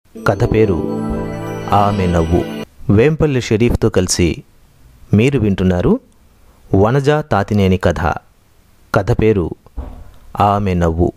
కథ పేరు ఆమె నవ్వు వేంపల్లి షరీఫ్తో కలిసి మీరు వింటున్నారు వనజ తాతినేని కథ కథ పేరు ఆమె నవ్వు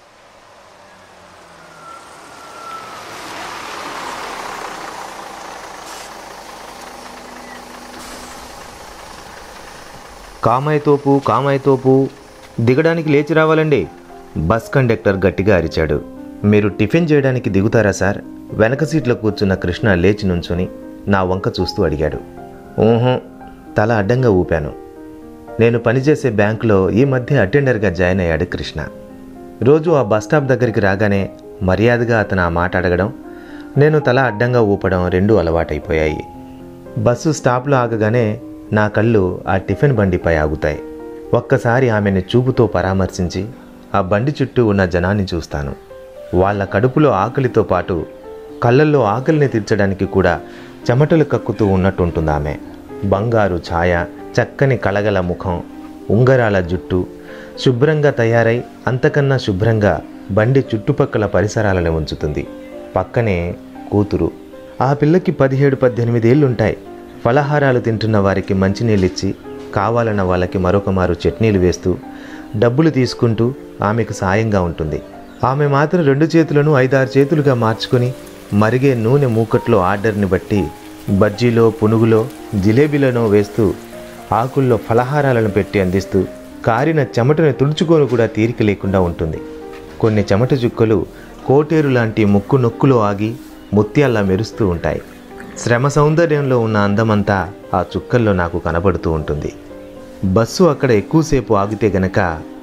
కామాయితోపు కామాయితోపు దిగడానికి లేచి రావాలండి బస్ కండక్టర్ గట్టిగా అరిచాడు మీరు టిఫిన్ చేయడానికి దిగుతారా సార్ వెనక సీట్లో కూర్చున్న కృష్ణ లేచి నుంచుని నా వంక చూస్తూ అడిగాడు ఊహు తల అడ్డంగా ఊపాను నేను పనిచేసే బ్యాంకులో ఈ మధ్య అటెండర్గా జాయిన్ అయ్యాడు కృష్ణ రోజు ఆ బస్ స్టాప్ దగ్గరికి రాగానే మర్యాదగా అతను ఆ మాట అడగడం నేను తల అడ్డంగా ఊపడం రెండూ అలవాటైపోయాయి బస్సు స్టాప్లో ఆగగానే నా కళ్ళు ఆ టిఫిన్ బండిపై ఆగుతాయి ఒక్కసారి ఆమెను చూపుతో పరామర్శించి ఆ బండి చుట్టూ ఉన్న జనాన్ని చూస్తాను వాళ్ళ కడుపులో ఆకలితో పాటు కళ్ళల్లో ఆకలిని తీర్చడానికి కూడా చెమటలు కక్కుతూ ఉన్నట్టుంటుంది ఆమె బంగారు ఛాయ చక్కని కళగల ముఖం ఉంగరాల జుట్టు శుభ్రంగా తయారై అంతకన్నా శుభ్రంగా బండి చుట్టుపక్కల పరిసరాలను ఉంచుతుంది పక్కనే కూతురు ఆ పిల్లకి పదిహేడు పద్దెనిమిది ఏళ్ళుంటాయి ఫలహారాలు తింటున్న వారికి మంచినీళ్ళిచ్చి కావాలన్న వాళ్ళకి మరొక మారు చట్నీలు వేస్తూ డబ్బులు తీసుకుంటూ ఆమెకు సాయంగా ఉంటుంది ఆమె మాత్రం రెండు చేతులను ఐదారు చేతులుగా మార్చుకొని మరిగే నూనె మూకట్లో ఆర్డర్ని బట్టి బజ్జీలో పునుగులో జిలేబీలను వేస్తూ ఆకుల్లో ఫలహారాలను పెట్టి అందిస్తూ కారిన చెమటను తుడుచుకొని కూడా తీరిక లేకుండా ఉంటుంది కొన్ని చెమట చుక్కలు కోటేరు లాంటి ముక్కు నొక్కులో ఆగి ముత్యాల్లా మెరుస్తూ ఉంటాయి శ్రమ సౌందర్యంలో ఉన్న అందమంతా ఆ చుక్కల్లో నాకు కనబడుతూ ఉంటుంది బస్సు అక్కడ ఎక్కువసేపు ఆగితే గనక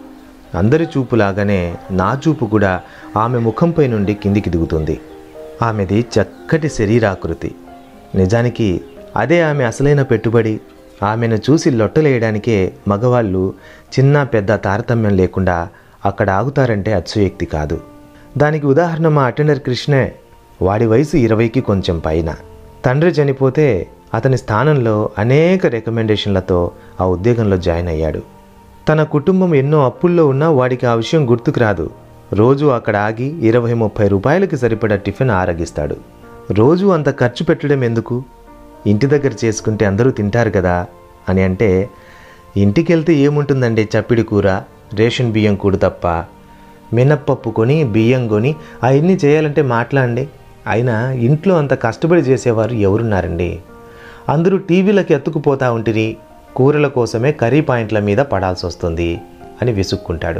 అందరి చూపులాగానే నా చూపు కూడా ఆమె ముఖంపై నుండి కిందికి దిగుతుంది ఆమెది చక్కటి శరీరాకృతి నిజానికి అదే ఆమె అసలైన పెట్టుబడి ఆమెను చూసి లొట్టలేయడానికే మగవాళ్ళు చిన్న పెద్ద తారతమ్యం లేకుండా అక్కడ ఆగుతారంటే అత్సుయక్తి కాదు దానికి ఉదాహరణ మా అటెండర్ కృష్ణే వాడి వయసు ఇరవైకి కొంచెం పైన తండ్రి చనిపోతే అతని స్థానంలో అనేక రికమెండేషన్లతో ఆ ఉద్యోగంలో జాయిన్ అయ్యాడు తన కుటుంబం ఎన్నో అప్పుల్లో ఉన్నా వాడికి ఆ విషయం గుర్తుకు రాదు రోజు అక్కడ ఆగి ఇరవై ముప్పై రూపాయలకి సరిపడా టిఫిన్ ఆరగిస్తాడు రోజు అంత ఖర్చు పెట్టడం ఎందుకు ఇంటి దగ్గర చేసుకుంటే అందరూ తింటారు కదా అని అంటే ఇంటికి వెళ్తే ఏముంటుందండి చప్పిడి కూర రేషన్ బియ్యం కూడు తప్ప మినప్పప్పు కొని బియ్యం కొని అవన్నీ చేయాలంటే మాట్లాడండి అయినా ఇంట్లో అంత కష్టపడి చేసేవారు ఎవరున్నారండి అందరూ టీవీలకు ఎత్తుకుపోతా ఉంటిరి కూరల కోసమే కర్రీ పాయింట్ల మీద పడాల్సి వస్తుంది అని విసుక్కుంటాడు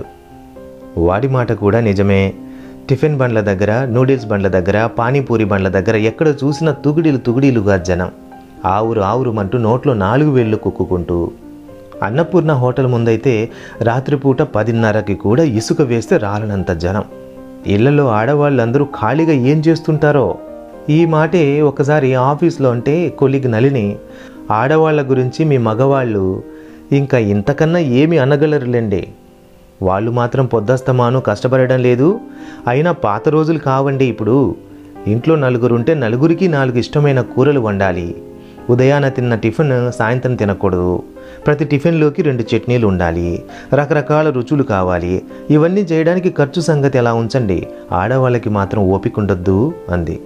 వాడి మాట కూడా నిజమే టిఫిన్ బండ్ల దగ్గర నూడిల్స్ బండ్ల దగ్గర పానీపూరి బండ్ల దగ్గర ఎక్కడ చూసినా తుగిడీలు తుగిడీలుగా జనం ఆవురు ఆవురుమంటూ నోట్లో నాలుగు వేళ్ళు కుక్కుకుంటూ అన్నపూర్ణ హోటల్ ముందైతే రాత్రిపూట పదిన్నరకి కూడా ఇసుక వేస్తే రాలనంత జనం ఇళ్లలో ఆడవాళ్ళందరూ ఖాళీగా ఏం చేస్తుంటారో ఈ మాటే ఒకసారి ఆఫీస్లో అంటే కొలిగ్ నలిని ఆడవాళ్ళ గురించి మీ మగవాళ్ళు ఇంకా ఇంతకన్నా ఏమి అనగలరులేండి వాళ్ళు మాత్రం పొద్దస్తమాను కష్టపడడం లేదు అయినా పాత రోజులు కావండి ఇప్పుడు ఇంట్లో నలుగురుంటే నలుగురికి నాలుగు ఇష్టమైన కూరలు వండాలి ఉదయాన తిన్న టిఫిన్ సాయంత్రం తినకూడదు ప్రతి టిఫిన్లోకి రెండు చట్నీలు ఉండాలి రకరకాల రుచులు కావాలి ఇవన్నీ చేయడానికి ఖర్చు సంగతి ఎలా ఉంచండి ఆడవాళ్ళకి మాత్రం ఓపిక ఉండొద్దు అంది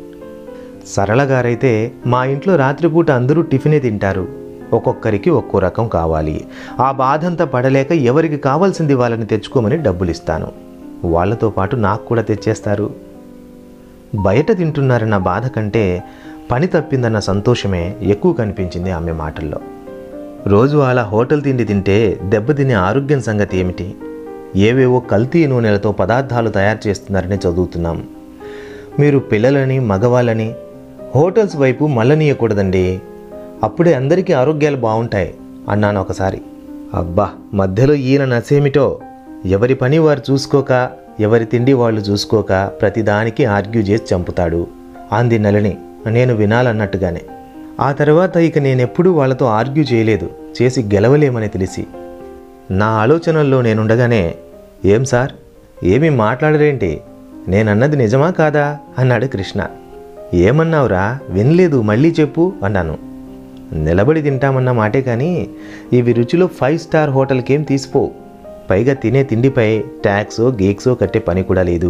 సరళ గారైతే మా ఇంట్లో రాత్రిపూట అందరూ టిఫినే తింటారు ఒక్కొక్కరికి ఒక్కో రకం కావాలి ఆ బాధంతా పడలేక ఎవరికి కావాల్సింది వాళ్ళని తెచ్చుకోమని డబ్బులు ఇస్తాను వాళ్ళతో పాటు నాకు కూడా తెచ్చేస్తారు బయట తింటున్నారన్న బాధ కంటే పని తప్పిందన్న సంతోషమే ఎక్కువ కనిపించింది ఆమె మాటల్లో రోజు అలా హోటల్ తిండి తింటే దెబ్బతినే ఆరోగ్యం సంగతి ఏమిటి ఏవేవో కల్తీ నూనెలతో పదార్థాలు తయారు చేస్తున్నారని చదువుతున్నాం మీరు పిల్లలని మగవాళ్ళని హోటల్స్ వైపు మళ్ళనీయకూడదండి అప్పుడే అందరికీ ఆరోగ్యాలు బాగుంటాయి అన్నాను ఒకసారి అబ్బా మధ్యలో ఈయన నసేమిటో ఎవరి పని వారు చూసుకోక ఎవరి తిండి వాళ్ళు చూసుకోక ప్రతిదానికి ఆర్గ్యూ చేసి చంపుతాడు అంది నలిని నేను వినాలన్నట్టుగానే ఆ తర్వాత ఇక నేనెప్పుడూ వాళ్ళతో ఆర్గ్యూ చేయలేదు చేసి గెలవలేమని తెలిసి నా ఆలోచనల్లో నేనుండగానే ఏం సార్ ఏమీ మాట్లాడరేంటి నేనన్నది నిజమా కాదా అన్నాడు కృష్ణ ఏమన్నావురా వినలేదు మళ్ళీ చెప్పు అన్నాను నిలబడి తింటామన్న మాటే కానీ ఇవి రుచిలో ఫైవ్ స్టార్ హోటల్కేం తీసిపో పైగా తినే తిండిపై ట్యాక్సో గీక్సో కట్టే పని కూడా లేదు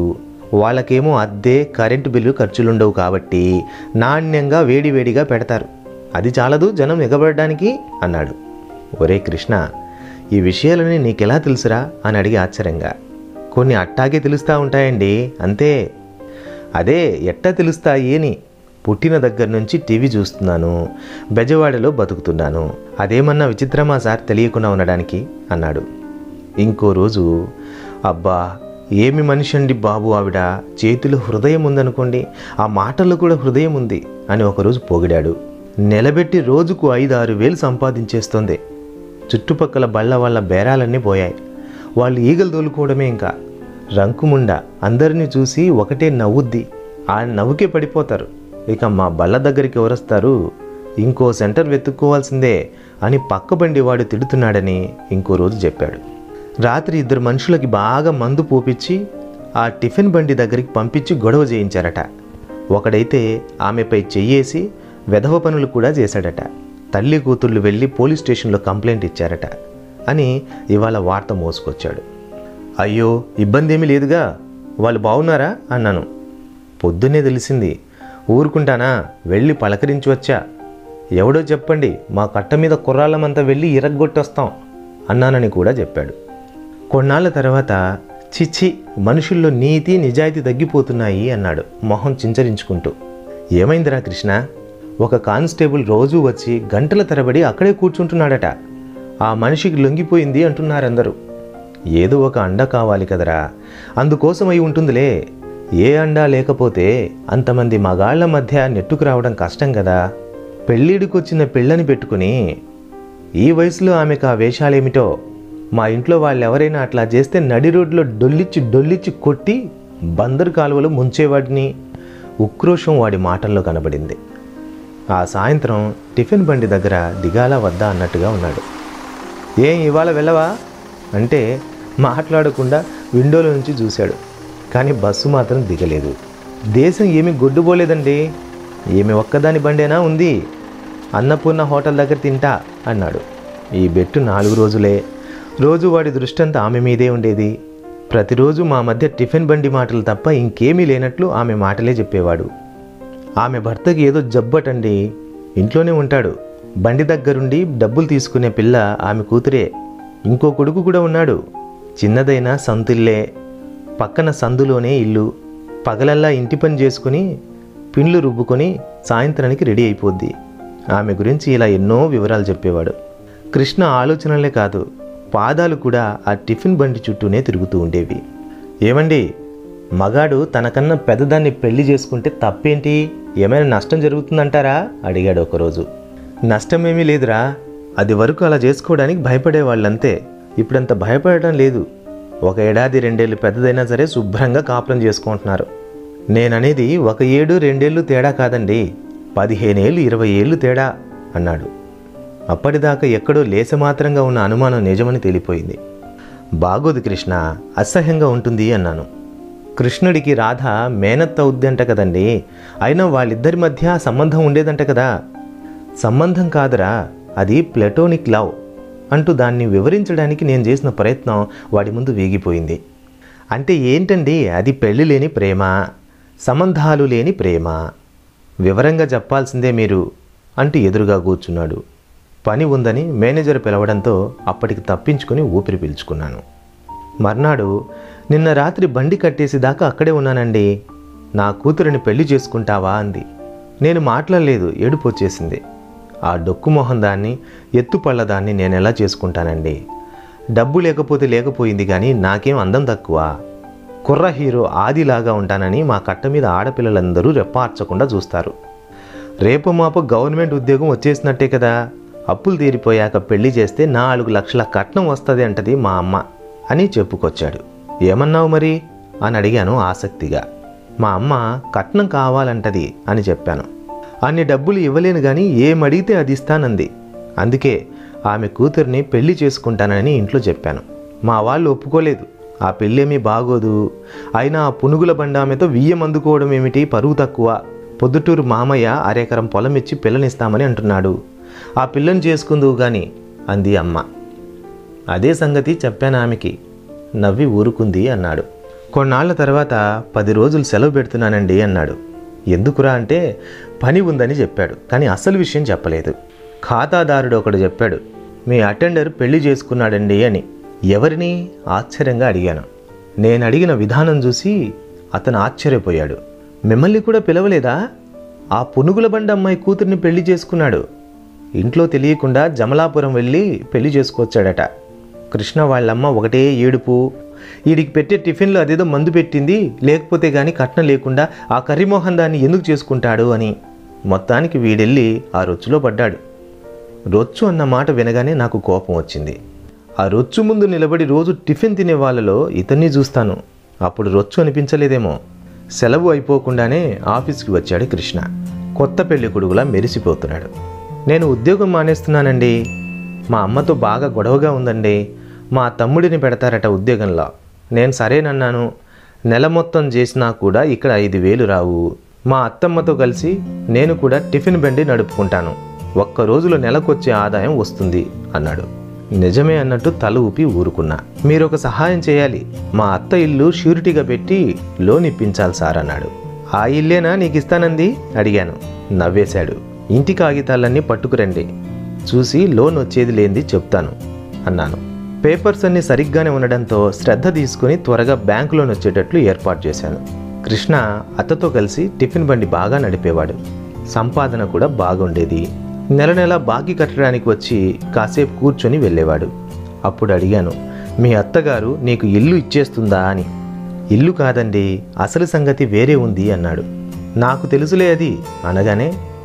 వాళ్ళకేమో అద్దె కరెంటు బిల్లు ఖర్చులుండవు కాబట్టి నాణ్యంగా వేడివేడిగా పెడతారు అది చాలదు జనం ఎగబడడానికి అన్నాడు ఒరే కృష్ణ ఈ విషయాలని నీకెలా తెలుసురా అని అడిగి ఆశ్చర్యంగా కొన్ని అట్టాగే తెలుస్తూ ఉంటాయండి అంతే అదే ఎట్టా తెలుస్తాయి అని పుట్టిన దగ్గర నుంచి టీవీ చూస్తున్నాను బెజవాడలో బతుకుతున్నాను అదేమన్నా విచిత్రమా సార్ తెలియకుండా ఉండడానికి అన్నాడు ఇంకో రోజు అబ్బా ఏమి మనిషి అండి బాబు ఆవిడ చేతిలో హృదయం ఉందనుకోండి ఆ మాటల్లో కూడా హృదయం ఉంది అని ఒకరోజు పొగిడాడు నిలబెట్టి రోజుకు ఐదు ఆరు వేలు సంపాదించేస్తుంది చుట్టుపక్కల బళ్ళ వాళ్ళ బేరాలన్నీ పోయాయి వాళ్ళు ఈగలు తోలుకోవడమే ఇంకా రంకుముండ అందరినీ చూసి ఒకటే నవ్వుద్ది ఆ నవ్వుకే పడిపోతారు ఇక మా బళ్ళ దగ్గరికి ఎవరొస్తారు ఇంకో సెంటర్ వెతుక్కోవాల్సిందే అని పక్క బండి వాడు తిడుతున్నాడని ఇంకో రోజు చెప్పాడు రాత్రి ఇద్దరు మనుషులకి బాగా మందు పోపిచ్చి ఆ టిఫిన్ బండి దగ్గరికి పంపించి గొడవ చేయించారట ఒకడైతే ఆమెపై చెయ్యేసి వెధవ పనులు కూడా చేశాడట తల్లి కూతుళ్ళు వెళ్ళి పోలీస్ స్టేషన్లో కంప్లైంట్ ఇచ్చారట అని ఇవాళ వార్త మోసుకొచ్చాడు అయ్యో ఇబ్బంది ఏమీ లేదుగా వాళ్ళు బాగున్నారా అన్నాను పొద్దున్నే తెలిసింది ఊరుకుంటానా వెళ్ళి పలకరించి వచ్చా ఎవడో చెప్పండి మా కట్ట మీద కుర్రాళ్ళమంతా వెళ్ళి ఇరగ్గొట్టొస్తాం అన్నానని కూడా చెప్పాడు కొన్నాళ్ళ తర్వాత చిచ్చి మనుషుల్లో నీతి నిజాయితీ తగ్గిపోతున్నాయి అన్నాడు మొహం చించరించుకుంటూ ఏమైందిరా కృష్ణ ఒక కానిస్టేబుల్ రోజూ వచ్చి గంటల తరబడి అక్కడే కూర్చుంటున్నాడట ఆ మనిషికి లొంగిపోయింది అంటున్నారందరూ ఏదో ఒక అండ కావాలి కదరా అందుకోసం అయి ఉంటుందిలే ఏ అండా లేకపోతే అంతమంది మగాళ్ల మధ్య నెట్టుకు రావడం కష్టం కదా పెళ్ళిడికొచ్చిన పిల్లని పెట్టుకుని ఈ వయసులో ఆమెకు ఆ వేషాలేమిటో మా ఇంట్లో వాళ్ళు ఎవరైనా అట్లా చేస్తే నడి రోడ్లో డొల్లిచ్చి డొల్లిచ్చి కొట్టి బందరు కాలువలో ముంచేవాడిని ఉక్రోషం వాడి మాటల్లో కనబడింది ఆ సాయంత్రం టిఫిన్ బండి దగ్గర దిగాలా వద్దా అన్నట్టుగా ఉన్నాడు ఏం ఇవాళ వెళ్ళవా అంటే మాట్లాడకుండా విండోలో నుంచి చూశాడు కానీ బస్సు మాత్రం దిగలేదు దేశం ఏమి గొడ్డుపోలేదండి ఏమి ఒక్కదాని బండేనా ఉంది అన్నపూర్ణ హోటల్ దగ్గర తింటా అన్నాడు ఈ బెట్టు నాలుగు రోజులే రోజు వాడి దృష్టంతా ఆమె మీదే ఉండేది ప్రతిరోజు మా మధ్య టిఫిన్ బండి మాటలు తప్ప ఇంకేమీ లేనట్లు ఆమె మాటలే చెప్పేవాడు ఆమె భర్తకి ఏదో జబ్బటండి ఇంట్లోనే ఉంటాడు బండి దగ్గరుండి డబ్బులు తీసుకునే పిల్ల ఆమె కూతురే ఇంకో కొడుకు కూడా ఉన్నాడు చిన్నదైన సంతుల్లే పక్కన సందులోనే ఇల్లు పగలల్లా ఇంటి పని చేసుకుని పిండ్లు రుబ్బుకొని సాయంత్రానికి రెడీ అయిపోద్ది ఆమె గురించి ఇలా ఎన్నో వివరాలు చెప్పేవాడు కృష్ణ ఆలోచనలే కాదు పాదాలు కూడా ఆ టిఫిన్ బండి చుట్టూనే తిరుగుతూ ఉండేవి ఏమండి మగాడు తనకన్నా పెద్దదాన్ని పెళ్లి చేసుకుంటే తప్పేంటి ఏమైనా నష్టం జరుగుతుందంటారా అడిగాడు ఒకరోజు నష్టమేమీ లేదురా అది వరకు అలా చేసుకోవడానికి భయపడే వాళ్ళంతే ఇప్పుడంత భయపడటం లేదు ఒక ఏడాది రెండేళ్ళు పెద్దదైనా సరే శుభ్రంగా కాపురం చేసుకుంటున్నారు నేననేది ఒక ఏడు రెండేళ్ళు తేడా కాదండి పదిహేనేళ్ళు ఇరవై ఏళ్ళు తేడా అన్నాడు అప్పటిదాకా ఎక్కడో లేసమాత్రంగా ఉన్న అనుమానం నిజమని తేలిపోయింది బాగోదు కృష్ణ అసహ్యంగా ఉంటుంది అన్నాను కృష్ణుడికి రాధ మేనత్త అవుద్దంట కదండి అయినా వాళ్ళిద్దరి మధ్య సంబంధం ఉండేదంట కదా సంబంధం కాదురా అది ప్లెటోనిక్ లవ్ అంటూ దాన్ని వివరించడానికి నేను చేసిన ప్రయత్నం వాడి ముందు వీగిపోయింది అంటే ఏంటండి అది పెళ్లి లేని ప్రేమ సంబంధాలు లేని ప్రేమ వివరంగా చెప్పాల్సిందే మీరు అంటూ ఎదురుగా కూర్చున్నాడు పని ఉందని మేనేజర్ పిలవడంతో అప్పటికి తప్పించుకొని ఊపిరి పీల్చుకున్నాను మర్నాడు నిన్న రాత్రి బండి కట్టేసి దాకా అక్కడే ఉన్నానండి నా కూతురిని పెళ్లి చేసుకుంటావా అంది నేను మాట్లాడలేదు ఏడుపు వచ్చేసింది ఆ డొక్కు మొహం దాన్ని ఎత్తుపళ్ళ దాన్ని నేను ఎలా చేసుకుంటానండి డబ్బు లేకపోతే లేకపోయింది కానీ నాకేం అందం తక్కువ కుర్ర హీరో ఆదిలాగా ఉంటానని మా కట్ట మీద ఆడపిల్లలందరూ రెప్పార్చకుండా చూస్తారు రేపు మాపు గవర్నమెంట్ ఉద్యోగం వచ్చేసినట్టే కదా అప్పులు తీరిపోయాక పెళ్లి చేస్తే నాలుగు లక్షల కట్నం వస్తుంది అంటది మా అమ్మ అని చెప్పుకొచ్చాడు ఏమన్నావు మరి అని అడిగాను ఆసక్తిగా మా అమ్మ కట్నం కావాలంటది అని చెప్పాను అన్ని డబ్బులు ఇవ్వలేను కానీ ఏమడిగితే అది ఇస్తానంది అందుకే ఆమె కూతుర్ని పెళ్లి చేసుకుంటానని ఇంట్లో చెప్పాను మా వాళ్ళు ఒప్పుకోలేదు ఆ పెళ్ళేమీ బాగోదు అయినా ఆ పునుగుల బండ ఆమెతో వియ్యం అందుకోవడం ఏమిటి పరువు తక్కువ పొద్దుటూరు మామయ్య అరేకరం పొలం ఇచ్చి పిల్లనిస్తామని అంటున్నాడు ఆ పిల్లని చేసుకుందువు గాని అంది అమ్మ అదే సంగతి చెప్పాను ఆమెకి నవ్వి ఊరుకుంది అన్నాడు కొన్నాళ్ల తర్వాత పది రోజులు సెలవు పెడుతున్నానండి అన్నాడు ఎందుకురా అంటే పని ఉందని చెప్పాడు కానీ అసలు విషయం చెప్పలేదు ఖాతాదారుడు ఒకడు చెప్పాడు మీ అటెండర్ పెళ్లి చేసుకున్నాడండి అని ఎవరిని ఆశ్చర్యంగా అడిగాను నేను అడిగిన విధానం చూసి అతను ఆశ్చర్యపోయాడు మిమ్మల్ని కూడా పిలవలేదా ఆ పునుగుల బండి అమ్మాయి కూతుర్ని పెళ్లి చేసుకున్నాడు ఇంట్లో తెలియకుండా జమలాపురం వెళ్ళి పెళ్లి చేసుకొచ్చాడట కృష్ణ వాళ్ళమ్మ ఒకటే ఏడుపు వీడికి పెట్టే టిఫిన్లో అదేదో మందు పెట్టింది లేకపోతే గాని కట్నం లేకుండా ఆ కర్రీమోహన్ దాన్ని ఎందుకు చేసుకుంటాడు అని మొత్తానికి వీడెళ్ళి ఆ రొచ్చులో పడ్డాడు రొచ్చు అన్న మాట వినగానే నాకు కోపం వచ్చింది ఆ రొచ్చు ముందు నిలబడి రోజు టిఫిన్ తినే వాళ్ళలో ఇతన్ని చూస్తాను అప్పుడు రొచ్చు అనిపించలేదేమో సెలవు అయిపోకుండానే ఆఫీస్కి వచ్చాడు కృష్ణ కొత్త పెళ్లి కొడుకులా మెరిసిపోతున్నాడు నేను ఉద్యోగం మానేస్తున్నానండి మా అమ్మతో బాగా గొడవగా ఉందండి మా తమ్ముడిని పెడతారట ఉద్యోగంలో నేను సరేనన్నాను నెల మొత్తం చేసినా కూడా ఇక్కడ ఐదు వేలు రావు మా అత్తమ్మతో కలిసి నేను కూడా టిఫిన్ బండి నడుపుకుంటాను ఒక్క రోజులో నెలకొచ్చే ఆదాయం వస్తుంది అన్నాడు నిజమే అన్నట్టు తల ఊపి ఊరుకున్నా మీరు ఒక సహాయం చేయాలి మా అత్త ఇల్లు షూరిటీగా పెట్టి లోన్ ఇప్పించాలి సార్ అన్నాడు ఆ ఇల్లేనా నీకు ఇస్తానంది అడిగాను నవ్వేశాడు ఇంటి కాగితాలన్నీ పట్టుకురండి చూసి లోన్ వచ్చేది లేనిది చెప్తాను అన్నాను పేపర్స్ అన్ని సరిగ్గానే ఉండడంతో శ్రద్ధ తీసుకుని త్వరగా బ్యాంకు లోన్ వచ్చేటట్లు ఏర్పాటు చేశాను కృష్ణ అత్తతో కలిసి టిఫిన్ బండి బాగా నడిపేవాడు సంపాదన కూడా బాగుండేది నెల నెల బాకీ కట్టడానికి వచ్చి కాసేపు కూర్చొని వెళ్ళేవాడు అప్పుడు అడిగాను మీ అత్తగారు నీకు ఇల్లు ఇచ్చేస్తుందా అని ఇల్లు కాదండి అసలు సంగతి వేరే ఉంది అన్నాడు నాకు తెలుసులే అది అనగానే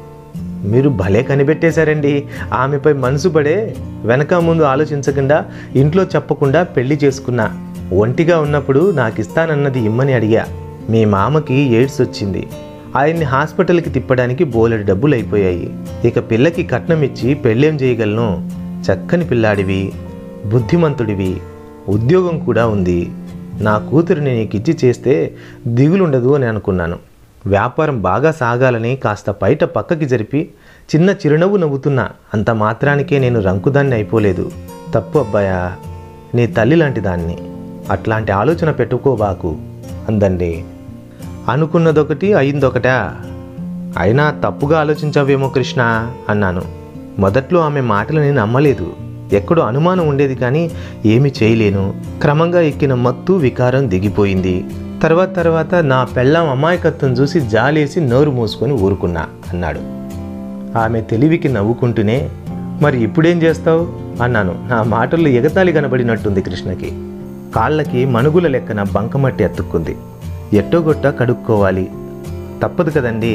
మీరు భలే కనిపెట్టేశారండి ఆమెపై మనసు పడే వెనక ముందు ఆలోచించకుండా ఇంట్లో చెప్పకుండా పెళ్లి చేసుకున్నా ఒంటిగా ఉన్నప్పుడు నాకు ఇస్తానన్నది ఇమ్మని అడిగా మీ మామకి ఎయిడ్స్ వచ్చింది ఆయన్ని హాస్పిటల్కి తిప్పడానికి బోలెడు డబ్బులు అయిపోయాయి ఇక పిల్లకి కట్నం ఇచ్చి పెళ్ళేం చేయగలను చక్కని పిల్లాడివి బుద్ధిమంతుడివి ఉద్యోగం కూడా ఉంది నా కూతురిని నీకు ఇచ్చి చేస్తే దిగులుండదు అని అనుకున్నాను వ్యాపారం బాగా సాగాలని కాస్త బయట పక్కకి జరిపి చిన్న చిరునవ్వు నవ్వుతున్నా అంత మాత్రానికే నేను రంకుదాన్ని అయిపోలేదు తప్పు అబ్బాయా నీ తల్లి లాంటి దాన్ని అట్లాంటి ఆలోచన పెట్టుకోబాకు అందండి అనుకున్నదొకటి అయిందొకటా అయినా తప్పుగా ఆలోచించావేమో కృష్ణ అన్నాను మొదట్లో ఆమె మాటలని నమ్మలేదు ఎక్కడో అనుమానం ఉండేది కానీ ఏమీ చేయలేను క్రమంగా ఎక్కిన మత్తు వికారం దిగిపోయింది తర్వాత తర్వాత నా పెళ్ళాం అమాయకత్వం చూసి జాలేసి నోరు మూసుకొని ఊరుకున్నా అన్నాడు ఆమె తెలివికి నవ్వుకుంటూనే మరి ఇప్పుడేం చేస్తావు అన్నాను నా మాటల్లో ఎగతాళి కనబడినట్టుంది కృష్ణకి కాళ్ళకి మనుగుల లెక్కన బంకమట్టి ఎత్తుక్కుంది ఎట్టోగొట్ట కడుక్కోవాలి తప్పదు కదండి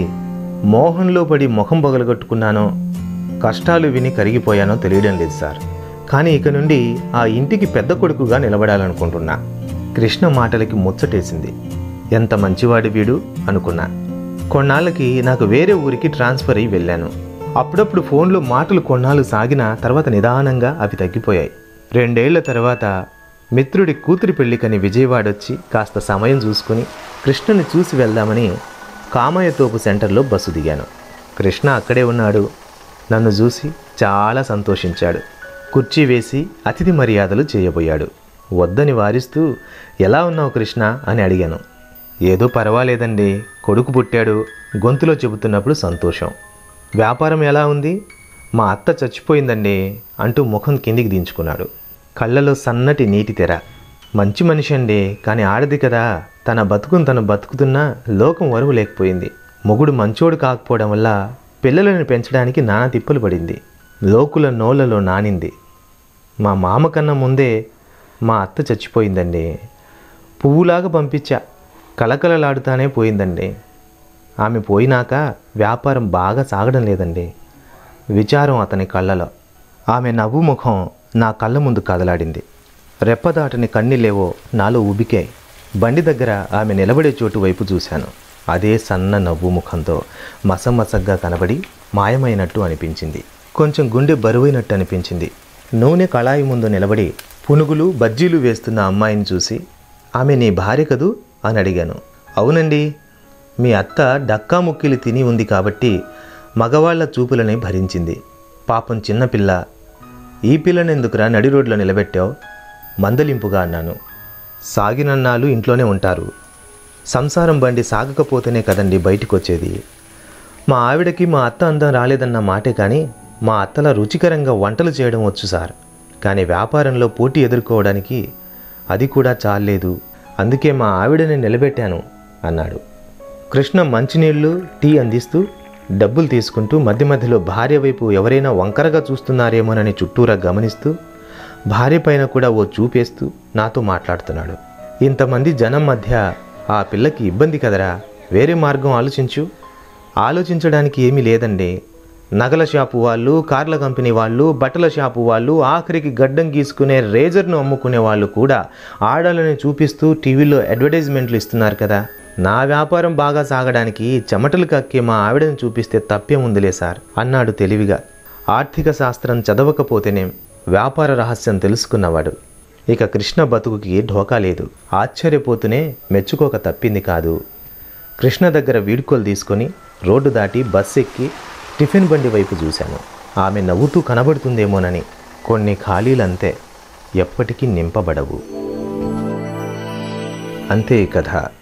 మోహంలో పడి ముఖం పగలగొట్టుకున్నానో కష్టాలు విని కరిగిపోయానో తెలియడం లేదు సార్ కానీ ఇక నుండి ఆ ఇంటికి పెద్ద కొడుకుగా నిలబడాలనుకుంటున్నా కృష్ణ మాటలకి ముచ్చటేసింది ఎంత మంచివాడు వీడు అనుకున్నా కొన్నాళ్ళకి నాకు వేరే ఊరికి ట్రాన్స్ఫర్ అయ్యి వెళ్ళాను అప్పుడప్పుడు ఫోన్లో మాటలు కొన్నాళ్ళు సాగిన తర్వాత నిదానంగా అవి తగ్గిపోయాయి రెండేళ్ల తర్వాత మిత్రుడి కూతురి పెళ్లికని విజయవాడ వచ్చి కాస్త సమయం చూసుకుని కృష్ణని చూసి వెళ్దామని కామయ్యతోపు సెంటర్లో బస్సు దిగాను కృష్ణ అక్కడే ఉన్నాడు నన్ను చూసి చాలా సంతోషించాడు కుర్చీ వేసి అతిథి మర్యాదలు చేయబోయాడు వద్దని వారిస్తూ ఎలా ఉన్నావు కృష్ణ అని అడిగాను ఏదో పర్వాలేదండి కొడుకు పుట్టాడు గొంతులో చెబుతున్నప్పుడు సంతోషం వ్యాపారం ఎలా ఉంది మా అత్త చచ్చిపోయిందండి అంటూ ముఖం కిందికి దించుకున్నాడు కళ్ళలో సన్నటి నీటి తెర మంచి మనిషి అండి కానీ ఆడది కదా తన బతుకును తను బతుకుతున్నా లోకం వరువు లేకపోయింది మొగుడు మంచోడు కాకపోవడం వల్ల పిల్లలను పెంచడానికి నానా తిప్పలు పడింది లోకుల నోళ్లలో నానింది మా మామ కన్నా ముందే మా అత్త చచ్చిపోయిందండి పువ్వులాగా పంపించా కలకలలాడుతానే పోయిందండి ఆమె పోయినాక వ్యాపారం బాగా సాగడం లేదండి విచారం అతని కళ్ళలో ఆమె నవ్వు ముఖం నా కళ్ళ ముందు కదలాడింది రెప్పదాటని కన్నీళ్ళేవో నాలో ఉబికాయి బండి దగ్గర ఆమె నిలబడే చోటు వైపు చూశాను అదే సన్న నవ్వు ముఖంతో మసమసగ్గా కనబడి మాయమైనట్టు అనిపించింది కొంచెం గుండె బరువైనట్టు అనిపించింది నూనె కళాయి ముందు నిలబడి పునుగులు బజ్జీలు వేస్తున్న అమ్మాయిని చూసి ఆమె నీ భార్య కదూ అని అడిగాను అవునండి మీ అత్త డక్కా ముక్కిలి తిని ఉంది కాబట్టి మగవాళ్ల చూపులని భరించింది పాపం చిన్నపిల్ల ఈ పిల్లని ఎందుకురా నడి రోడ్లో నిలబెట్టావు మందలింపుగా అన్నాను సాగినన్నాళ్ళు ఇంట్లోనే ఉంటారు సంసారం బండి సాగకపోతేనే కదండి బయటికి వచ్చేది మా ఆవిడకి మా అత్త అందం రాలేదన్న మాటే కానీ మా అత్తల రుచికరంగా వంటలు చేయడం వచ్చు సార్ కానీ వ్యాపారంలో పోటీ ఎదుర్కోవడానికి అది కూడా చాలేదు అందుకే మా ఆవిడని నిలబెట్టాను అన్నాడు కృష్ణ మంచినీళ్ళు టీ అందిస్తూ డబ్బులు తీసుకుంటూ మధ్య మధ్యలో భార్య వైపు ఎవరైనా వంకరగా చూస్తున్నారేమోనని చుట్టూరా గమనిస్తూ భార్య పైన కూడా ఓ చూపేస్తూ నాతో మాట్లాడుతున్నాడు ఇంతమంది జనం మధ్య ఆ పిల్లకి ఇబ్బంది కదరా వేరే మార్గం ఆలోచించు ఆలోచించడానికి ఏమీ లేదండి నగల షాపు వాళ్ళు కార్ల కంపెనీ వాళ్ళు బట్టల షాపు వాళ్ళు ఆఖరికి గడ్డం గీసుకునే రేజర్ను అమ్ముకునే వాళ్ళు కూడా ఆడాలని చూపిస్తూ టీవీలో అడ్వర్టైజ్మెంట్లు ఇస్తున్నారు కదా నా వ్యాపారం బాగా సాగడానికి చెమటలు కక్కే మా ఆవిడని చూపిస్తే తప్పేముందిలే సార్ అన్నాడు తెలివిగా ఆర్థిక శాస్త్రం చదవకపోతేనే వ్యాపార రహస్యం తెలుసుకున్నవాడు ఇక కృష్ణ బతుకుకి ఢోకా లేదు ఆశ్చర్యపోతూనే మెచ్చుకోక తప్పింది కాదు కృష్ణ దగ్గర వీడ్కోలు తీసుకొని రోడ్డు దాటి బస్ ఎక్కి టిఫిన్ బండి వైపు చూశాను ఆమె నవ్వుతూ కనబడుతుందేమోనని కొన్ని ఖాళీలంతే ఎప్పటికీ నింపబడవు అంతే ఈ కథ